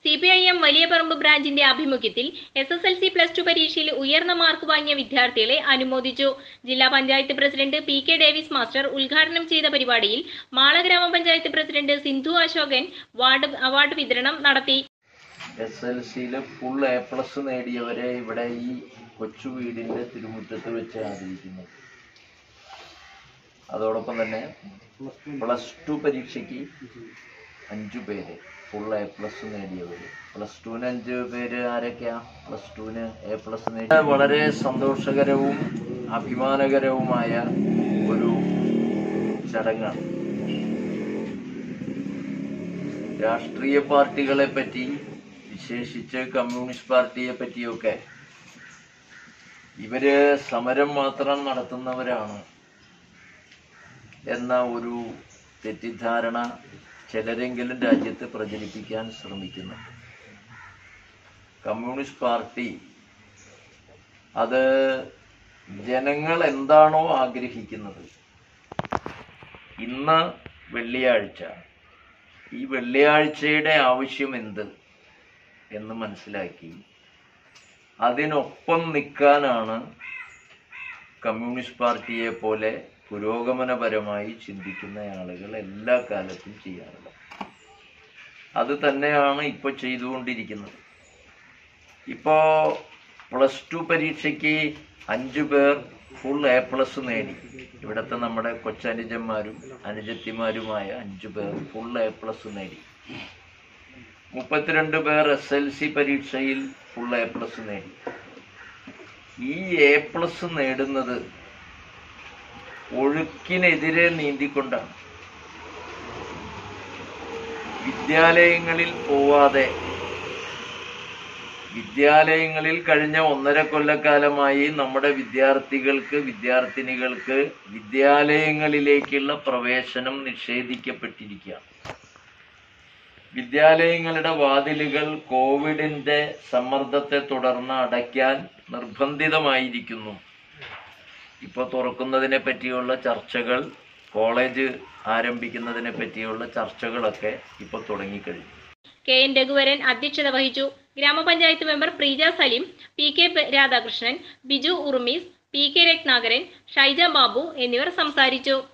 C P I M വലിയ പറമ്പ് ബ്രാഞ്ചിന്റെ ആഭിമുഖ്യത്തിൽ S S L C plus two പരീക്ഷയിൽ ഉയർന്ന മാർക്ക് വാങ്ങിയ വിദ്യാർത്ഥികളെ അനുമോദിച്ചു ജില്ലാ panchayat president P K Davis master ഉദ്ഘാടനം ചെയ്ത പരിപാടിയിൽ മാള ഗ്രാമപഞ്ചായത്ത് president Sindhu Ashokan ward award വിതരണം നടത്തി എസ് എൽ സിയിൽ ഫുൾ എ പ്ലസ് നേടിയവരെ ഇവിടെ ഈ കൊച്ചു വീടിന്റെ തിരുമുറ്റത്ത് വെച്ച് ആദരിക്കുന്നു അതോടൊപ്പം തന്നെ പ്ലസ് ടു പരീക്ഷയ്ക്ക് അഞ്ചു പേര് ഫുൾ എ പ്ലസ് നേടിയവര് പ്ലസ് ടുവിന് അഞ്ച് പേര് ആരൊക്കെയാ പ്ലസ് ടുവിന് എ പ്ലസ് നേടിയ വളരെ സന്തോഷകരവും അഭിമാനകരവുമായ ഒരു ചടങ്ങാണ് രാഷ്ട്രീയ പാർട്ടികളെ പറ്റി വിശേഷിച്ച് കമ്മ്യൂണിസ്റ്റ് പാർട്ടിയെ പറ്റിയൊക്കെ ഇവര് സമരം മാത്രം നടത്തുന്നവരാണ് എന്ന ഒരു തെറ്റിദ്ധാരണ ചിലരെങ്കിലും രാജ്യത്ത് പ്രചരിപ്പിക്കാൻ ശ്രമിക്കുന്നു കമ്മ്യൂണിസ്റ്റ് പാർട്ടി അത് ജനങ്ങൾ എന്താണോ ആഗ്രഹിക്കുന്നത് ഇന്ന് വെള്ളിയാഴ്ച ഈ വെള്ളിയാഴ്ചയുടെ ആവശ്യം എന്ത് എന്ന് മനസ്സിലാക്കി അതിനൊപ്പം നിൽക്കാനാണ് കമ്മ്യൂണിസ്റ്റ് പാർട്ടിയെ പോലെ പുരോഗമനപരമായി ചിന്തിക്കുന്ന ആളുകൾ എല്ലാ കാലത്തും ചെയ്യാറുള്ളത് അത് തന്നെയാണ് ഇപ്പോൾ ചെയ്തുകൊണ്ടിരിക്കുന്നത് ഇപ്പോൾ പ്ലസ് ടു പരീക്ഷയ്ക്ക് അഞ്ചു പേർ ഫുൾ എ പ്ലസ് നേടി ഇവിടുത്തെ നമ്മുടെ കൊച്ചനുജന്മാരും അനുജത്തിമാരുമായ അഞ്ചു പേർ ഫുൾ എ പ്ലസ് നേടി മുപ്പത്തിരണ്ട് പേർ എസ് എൽ സി പരീക്ഷയിൽ ഫുൾ എ പ്ലസ് നേടി ഈ എ പ്ലസ് നേടുന്നത് ഒഴുക്കിനെതിരെ നീന്തിക്കൊണ്ടാണ് വിദ്യാലയങ്ങളിൽ പോവാതെ വിദ്യാലയങ്ങളിൽ കഴിഞ്ഞ ഒന്നര കൊല്ലക്കാലമായി നമ്മുടെ വിദ്യാർത്ഥികൾക്ക് വിദ്യാർത്ഥിനികൾക്ക് വിദ്യാലയങ്ങളിലേക്കുള്ള പ്രവേശനം നിഷേധിക്കപ്പെട്ടിരിക്കുകയാണ് വിദ്യാലയങ്ങളുടെ വാതിലുകൾ കോവിഡിന്റെ സമ്മർദ്ദത്തെ തുടർന്ന് അടയ്ക്കാൻ നിർബന്ധിതമായിരിക്കുന്നു ഇപ്പോൾ തുറക്കുന്നതിനെ പറ്റിയുള്ള ചർച്ചകൾ കോളേജ് ആരംഭിക്കുന്നതിനെ പറ്റിയുള്ള ചർച്ചകളൊക്കെ ഇപ്പോൾ തുടങ്ങിക്കഴിഞ്ഞു കെ എൻ രഘുവരൻ അധ്യക്ഷത വഹിച്ചു ഗ്രാമപഞ്ചായത്ത് member Preeja Saleem P K Radhakrishnan Biju Urumees P K Ratnakaran Shaija Babu എന്നിവർ സംസാരിച്ചു